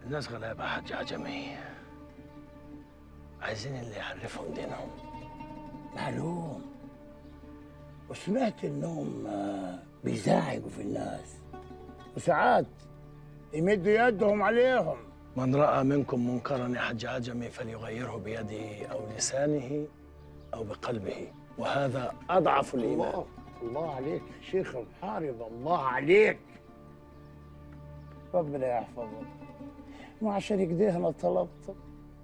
الناس غلابة حاج عجمي عايزين اللي يعرفهم دينهم معلوم وسمعت انهم آه، بيزعجوا في الناس وساعات يمدوا يدهم عليهم من رأى منكم منكرا يا حاج عجمي فليغيره بيده أو لسانه أو بقلبه وهذا أضعف الإيمان الله الله عليك يا شيخ الحارب الله عليك ربنا يحفظك وعشان كده انا طلبت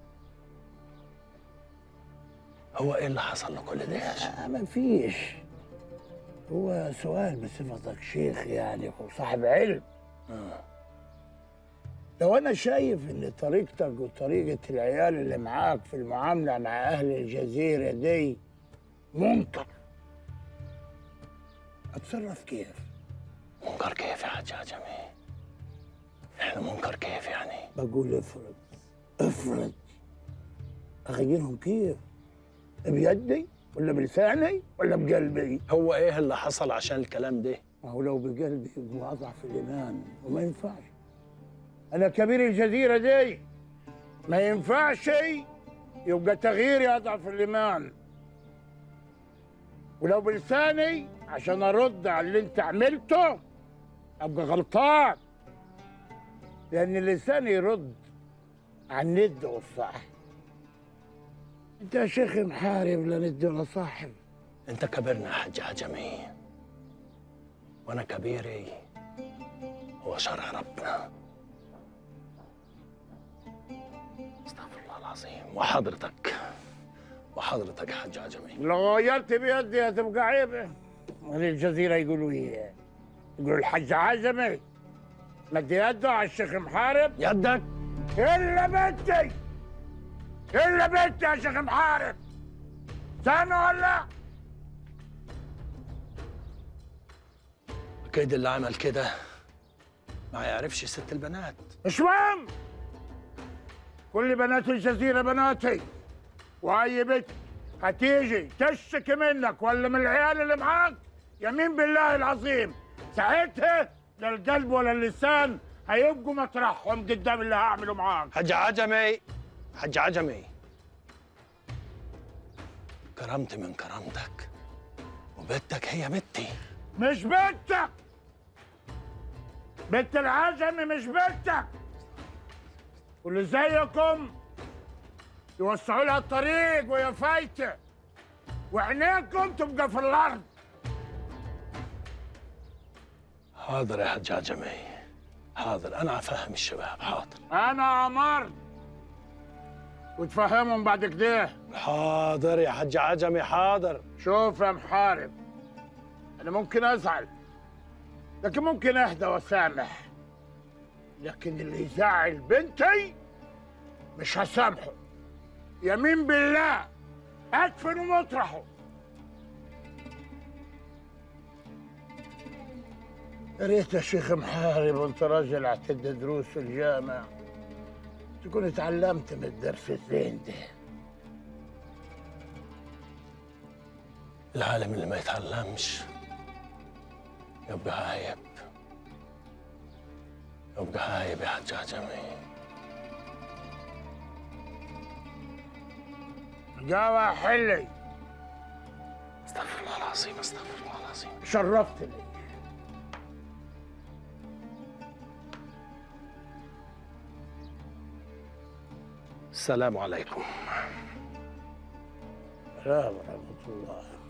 هو إيه اللي حصل لكل ده يا شيخ؟ آه ما فيش هو سؤال بصفتك شيخ يعني وصاحب علم لو انا شايف ان طريقتك وطريقه العيال اللي معاك في المعامله مع اهل الجزيره دي منكر اتصرف كيف منكر كيف يا حاج عجمي؟ إحنا منكر كيف يعني؟ بقول افرض افرض اغيرهم كيف بيدي ولا بلساني ولا بقلبي هو إيه اللي حصل عشان الكلام ده؟ ما هو لو بقلبي يبقى اضعف الايمان وما ينفعش انا كبير الجزيره دي ما ينفعش يبقى تغييري اضعف الايمان ولو بلساني عشان ارد على اللي انت عملته ابقى غلطان لان اللسان يرد عن الند والصح انت يا شيخ محارب لا ند ولا صاحب أنت كبرنا يا حاج عجمي وأنا كبيري هو شرع ربنا استغفر الله العظيم وحضرتك وحضرتك يا حاج عجمي لو غيرت بيدي هتبقى عيبة أهل الجزيرة يقولوا إيه؟ يقولوا الحج عزمي مد يده على الشيخ محارب يدك إلا بنتي إلا بنتي يا شيخ محارب سامع ولا؟ أكيد اللي عمل كده ما يعرفش ست البنات مش مهم كل بنات الجزيرة بناتي وأي بنت هتيجي تشتكي منك ولا من العيال اللي معاك يمين بالله العظيم ساعتها لا القلب ولا اللسان هيبقوا مطرحهم قدام اللي هعمله معاك حج عجمي حج عجمي كرمت من كرامتك وبنتك هي بنتي مش بنتك بنت العجمي مش بنتك واللي زيكم يوسعوا لها الطريق وهي فايته وعينيكم تبقى في الارض حاضر يا حج عجمي حاضر انا افهم الشباب حاضر انا امرت وتفهمهم بعد كده حاضر يا حج عجمي حاضر شوف يا محارب انا ممكن ازعل لكن ممكن اهدى واسامح لكن اللي يزعل بنتي مش هسامحه يمين بالله ادفن مطرحه يا ريت يا شيخ محارب وانت راجل اعتد دروس في الجامع تكون اتعلمت من الدرس الزين ده العالم اللي ما يتعلمش يبقى عايب يبقى عايب يا حج عجمي جاوة حلي استغفر الله العظيم استغفر الله العظيم شرفتني السلام عليكم السلام ورحمة الله